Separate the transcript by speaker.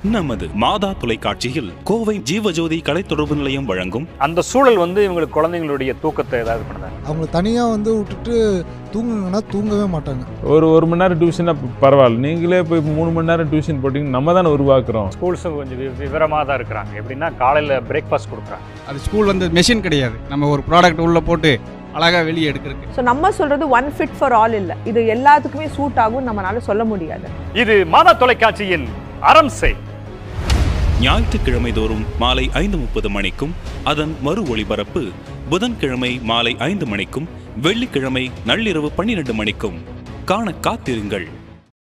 Speaker 1: நமது மாதா தொலைக்காட்சியில் கோவை ஜீவஜோதி கலை தொடர்பு நிலையம் வழங்கும்
Speaker 2: அந்த சூழல் வந்து இவங்களுக்கு குழந்தைங்களுடைய தூக்கத்தை ஏதாவது பண்ணுதாங்க
Speaker 3: அவங்கள தனியாக வந்து விட்டுட்டு தூங்குங்கன்னா தூங்கவே மாட்டாங்க
Speaker 4: ஒரு ஒரு மணி நேரம் டியூஷனா பரவாயில்ல நீங்களே போய் மூணு மணி நேரம் டியூஷன் போட்டீங்க நம்ம தானே உருவாக்குறோம்
Speaker 2: ஸ்கூல்ஸும் கொஞ்சம் வி- விவரமா தான் இருக்கிறாங்க எப்படின்னா காலையில் பிரேக்ஃபாஸ்ட் கொடுக்குறாங்க
Speaker 5: அது ஸ்கூல் வந்து மெஷின் கிடையாது நம்ம ஒரு ப்ராடக்ட் உள்ளே போட்டு அழகாக வெளியே எடுக்கிறதுக்கு
Speaker 6: ஸோ நம்ம சொல்றது ஒன் ஃபிட் ஃபார் ஆல் இல்லை இது எல்லாத்துக்குமே சூட் ஆகும் நம்மளால சொல்ல முடியாது
Speaker 2: இது மாதா தொலைக்காட்சியின் அறம் செய்
Speaker 1: ஞாயிற்றுக்கிழமை தோறும் மாலை ஐந்து முப்பது மணிக்கும் அதன் மறு ஒளிபரப்பு புதன்கிழமை மாலை ஐந்து மணிக்கும் வெள்ளிக்கிழமை நள்ளிரவு பன்னிரண்டு மணிக்கும் காண காத்திருங்கள்